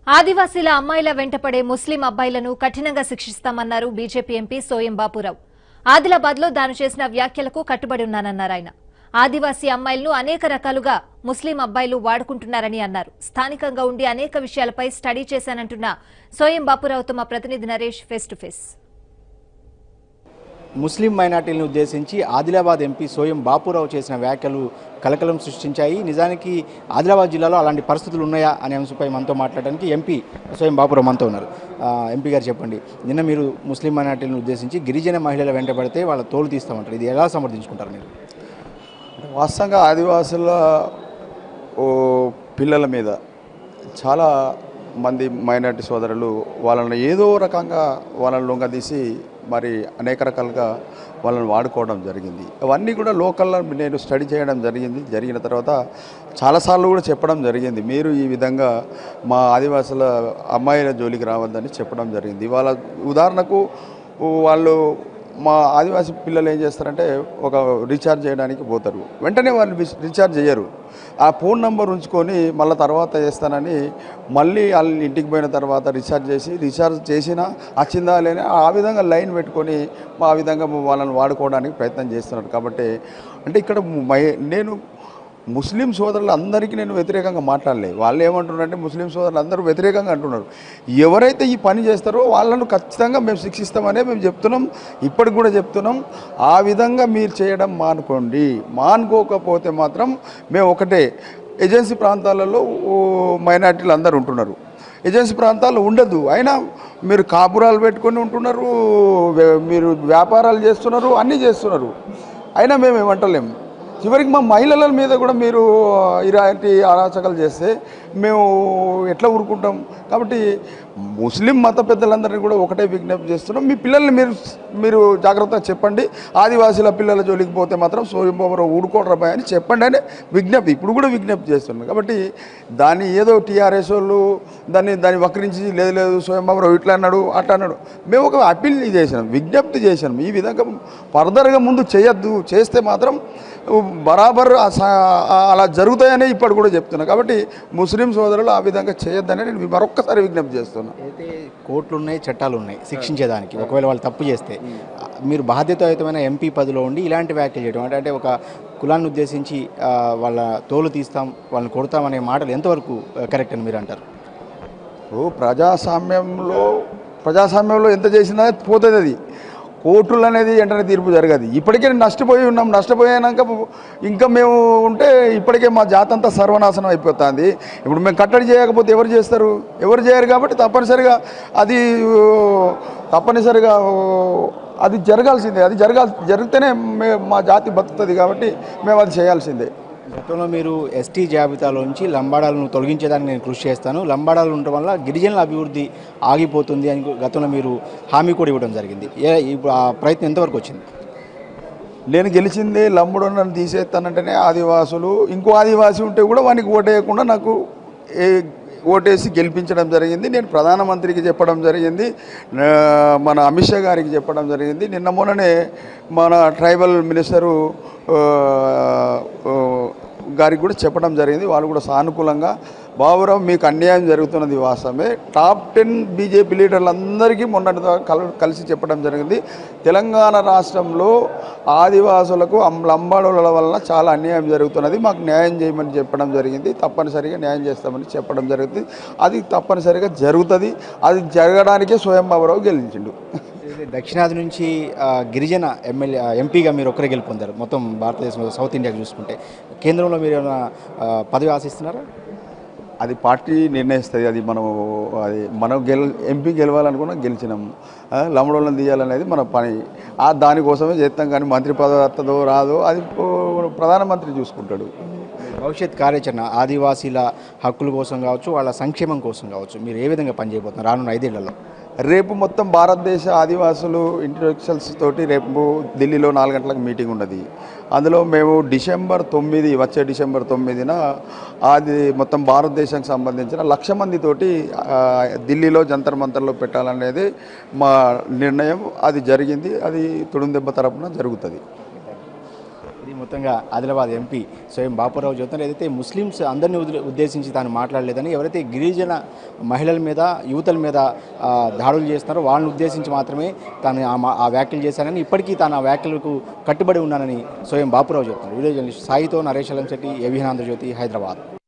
ఆదివాసీల అమ్మాయిల వెంటపడే ముస్లిం అబ్బాయిలను కఠినంగా శిక్షిస్తామన్నారు బీజేపీ ఎంపీ సోయం బాపురావు ఆదిలాబాద్ లో తాను చేసిన వ్యాఖ్యలకు కట్టుబడి ఉన్నానన్నారు ఆయన ఆదివాసీ అమ్మాయిలను అనేక రకాలుగా ముస్లిం అబ్బాయిలు వాడుకుంటున్నారని అన్నారు స్థానికంగా ఉండి అనేక విషయాలపై స్టడీ చేశానంటున్న సోయం బాపురావుతో మా ప్రతినిధి Naresh face to face Muslim మైనార్టీలను ఉద్దేశించి ఆదిలాబాద్ ఎంపీ సోయం బాపురావు చేసిన వ్యాఖ్యలు కలకలం సృష్టించాయి నిజానికి ఆదిలాబాద్ జిల్లాలో అలాంటి పరిస్థితులు ఉన్నాయా అనే అంశంపై మనతో మాట్లాడడానికి ఎంపీ సోయం బాపురావు మనతో ఉన్నారు ఆ, ఎంపీ గారు చెప్పండి నిన్న మీరు ముస్లిం మైనార్టీలను ఉద్దేశించి గిరిజన మహిళల వెంట పడితే వాళ్ళ తోలు తీస్తామంటారు ఇది ఎలా సమర్థించుకుంటారు మీరు వాస్తవంగా ఆదివాసుల ఓ పిల్లల మీద చాలా మంది మైనార్టీ సోదరులు వాళ్ళని ఏదో రకంగా వాళ్ళని లొంగదీసి మరి అనేక రకాలుగా వాళ్ళని వాడుకోవడం జరిగింది అవన్నీ కూడా లోకల్లో నేను స్టడీ చేయడం జరిగింది జరిగిన తర్వాత చాలాసార్లు కూడా చెప్పడం జరిగింది మీరు ఈ విధంగా మా ఆదివాసుల అమ్మాయిల జోలికి రావద్దని చెప్పడం జరిగింది వాళ్ళ ఉదాహరణకు వాళ్ళు మా ఆదివాసీ పిల్లలు ఏం చేస్తారంటే ఒక రీఛార్జ్ చేయడానికి పోతారు వెంటనే వాళ్ళు రిచ్- రీఛార్జ్ చేయరు ఆ ఫోన్ నెంబర్ ఉంచుకొని మళ్ళీ తర్వాత చేస్తానని మళ్ళీ వాళ్ళ ఇంటికి పోయిన తర్వాత రీఛార్జ్ చేసి రీఛార్జ్ చేసినా వచ్చిందా లేని ఆ విధంగా లైన్ పెట్టుకొని ఆ విధంగా వాళ్ళని వాడుకోవడానికి ప్రయత్నం చేస్తున్నారు కాబట్టి అంటే ఇక్కడ మై నేను ముస్లిం సోదరులు అందరికీ నేను వ్యతిరేకంగా మాట్లాడలేదు వాళ్ళు ఏమంటున్నారంటే ముస్లిం సోదరులు అందరూ వ్యతిరేకంగా అంటున్నారు ఎవరైతే ఈ పని చేస్తారో వాళ్ళను ఖచ్చితంగా మేము శిక్షిస్తామనే మేము చెప్తున్నాం ఇప్పటికి కూడా చెప్తున్నాం ఆ విధంగా మీరు చేయడం మానుకోండి మానుకోకపోతే మాత్రం మేము ఒకటే ఏజెన్సీ ప్రాంతాలలో ఓ మైనార్టీలు అందరూ ఉంటున్నారు ఏజెన్సీ ప్రాంతాల్లో ఉండదు అయినా మీరు కాపురాలు పెట్టుకొని ఉంటున్నారు వే- మీరు వ్యాపారాలు చేస్తున్నారు అన్నీ చేస్తున్నారు అయినా మేము ఏమంటలేము చివరికి మా మహిళల మీద కూడా మీరు ఇలాంటి అరాచకాలు చేస్తే మేము ఎట్లా ఊరుకుంటాం కాబట్టి ముస్లిం మత పెద్దలందరినీ కూడా ఒకటే విజ్ఞప్తి చేస్తున్నాం మీ పిల్లల్ని మీరు మీరు జాగ్రత్తగా చెప్పండి ఆదివాసీల పిల్లల జోలికి పోతే మాత్రం సోయంబాబురావు ఊరుకోడరా బాయ్ అని చెప్పండి అని విజ్ఞప్తి ఇప్పుడు కూడా విజ్ఞప్తి చేస్తున్నాం కాబట్టి దాన్ని ఏదో టీఆర్ఎస్ వాళ్ళు దాన్ని దాన్ని వక్రించి లేదు లేదు స్వయంబాబురావు ఇట్లా అన్నాడు అట్లా అన్నాడు మేము ఒక అప్పీల్ చేసినాం విజ్ఞప్తి చేసినాం ఈ విధంగా ఫర్దర్గా ముందు చేయొద్దు చేస్తే మాత్రం బరాబర్ ఆ స- ఆ- అలా జరుగుతాయని ఇప్పుడు కూడా చెప్తున్నా కాబట్టి ముస్లిం సోదరులు ఆ విధంగా చేయొద్దని నేను మరొక్కసారి విజ్ఞప్తి చేస్తున్నా అయితే కోర్టులు ఉన్నాయి చట్టాలు ఉన్నాయి శిక్షించేదానికి ఒకవేళ వాళ్ళు తప్పు చేస్తే మీరు బాధ్యతాయుతమైన ఎంపీ పదిలో ఉండి ఇలాంటి వ్యాఖ్యలు చేయడం అంటే అంటే ఒక కులాన్ని ఉద్దేశించి ఆ, వాళ్ళ తోలు తీస్తాం వాళ్ళని కొడతాం అనే మాటలు ఎంతవరకు కరెక్ట్ అని మీరు అంటారు ఇప్పుడు ప్రజాస్వామ్యంలో ప్రజాస్వామ్యంలో ఎంత చేసినా పోతుంది అది కోర్టులు అనేది వెంటనే తీర్పు జరగదు ఇప్పటికే నష్టపోయి ఉన్నాం నష్టపోయాక ఇంకా మేము ఉంటే ఇప్పటికే మా జాతి అంతా సర్వనాశనం అయిపోతుంది ఇప్పుడు మేము కట్టడి చేయకపోతే ఎవరు చేస్తారు ఎవరు చేయరు కాబట్టి తప్పనిసరిగా అది ఓ, తప్పనిసరిగా ఓ, అది జరగాల్సిందే అది జరగాల్సి జరిగితేనే మే మా జాతి బతుకుతుంది కాబట్టి మేము అది చేయాల్సిందే గతంలో మీరు ఎస్టీ జాబితాలోంచి లంబాడాలను తొలగించేదానికి నేను కృషి చేస్తాను లంబాడాలు ఉండటం వల్ల గిరిజనుల అభివృద్ధి ఆగిపోతుంది అని గతంలో మీరు హామీ కూడా ఇవ్వడం జరిగింది ఏ ఇప్పుడు ఆ ప్రయత్నం ఎంతవరకు వచ్చింది నేను గెలిచింది లంబుడు నన్ను తీసేస్తానంటేనే ఆదివాసులు ఇంకో ఆదివాసి ఉంటే కూడా వానికి ఓటేయకుండా నాకు ఏ ఓటేసి గెలిపించడం జరిగింది నేను ప్రధానమంత్రికి చెప్పడం జరిగింది ఆ, మన అమిత్ షా గారికి చెప్పడం జరిగింది నిన్న మొన్ననే మన ట్రైబల్ మినిస్టరు ఆ, ఆ, గారికి కూడా చెప్పడం జరిగింది వాళ్ళు కూడా సానుకూలంగా బాబురావు మీకు అన్యాయం జరుగుతున్నది వాస్తవమే టాప్ టెన్ బీజేపీ లీడర్లందరికీ మొన్నటి దాకా కల కలిసి చెప్పడం జరిగింది తెలంగాణ రాష్ట్రంలో ఆదివాసులకు అం- లంబాడుల వలన చాలా అన్యాయం జరుగుతున్నది మాకు న్యాయం చేయమని చెప్పడం జరిగింది తప్పనిసరిగా న్యాయం చేస్తామని చెప్పడం జరుగుతుంది అది తప్పనిసరిగా జరుగుతుంది అది జరగడానికే స్వయం బాబురావు గెలిచిండు ఇది దక్షిణాది నుంచి ఆ, గిరిజన ఎమ్మెల్యే ఆ, ఎంపీగా మీరు ఒక్కరే గెలుపొందారు మొత్తం భారతదేశంలో సౌత్ ఇండియాకి చూసుకుంటే కేంద్రంలో మీరు ఏమైనా ఆ, పదవి ఆశిస్తున్నారా అది పార్టీ నిర్ణయిస్తుంది అది మనం అది మనం గెల ఎంపీ గెలవాలనుకున్నా గెలిచినాం ఆ, లంబడోళ్ళని తీయాలనేది మన పని ఆ దానికోసమే చేస్తాం కానీ మంత్రి పదవి వస్తుందో రాదో అది ఓ- ప్రధానమంత్రి చూసుకుంటాడు భవిష్యత్ కార్యాచరణ ఆదివాసీల హక్కుల కోసం కావచ్చు వాళ్ళ సంక్షేమం కోసం కావచ్చు మీరు ఏ విధంగా పనిచేయబోతున్నారు రానున్న ఐదేళ్లలో రేపు మొత్తం భారతదేశ ఆదివాసులు ఇంటలెక్చువల్స్ తోటి రేపు ఢిల్లీలో నాలుగు గంటలకు మీటింగ్ ఉన్నది అందులో మేము డిసెంబర్ తొమ్మిది వచ్చే డిసెంబర్ తొమ్మిదిన అది మొత్తం భారతదేశానికి సంబంధించిన లక్ష మందితోటి ఆ, ఢిల్లీలో జంతర్ మంతర్లో పెట్టాలనేది మా నిర్ణయం అది జరిగింది అది తుడుందెబ్బ తరపున జరుగుతుంది ఇది మొత్తంగా ఆదిలాబాద్ ఎంపీ స్వయం బాపురావు చెబుతున్నారు ఏదైతే ముస్లిమ్స్ అందరినీ ఉద్దే- ఉద్దేశించి తాను మాట్లాడలేదని ఎవరైతే గిరిజన మహిళల మీద యువతల మీద ఆ, దాడులు చేస్తున్నారో వాళ్ళని ఉద్దేశించి మాత్రమే తాను ఆ మా- ఆ వ్యాఖ్యలు చేశానని ఇప్పటికీ తాను ఆ వ్యాఖ్యలకు కట్టుబడి ఉన్నానని స్వయం బాపురావు చెప్తున్నారు వీడియో జర్నలిస్ట్ సాయితో నరేష్ అలం శెట్టి ఏవిహన్ ఆంధ్రజ్యోతి హైదరాబాద్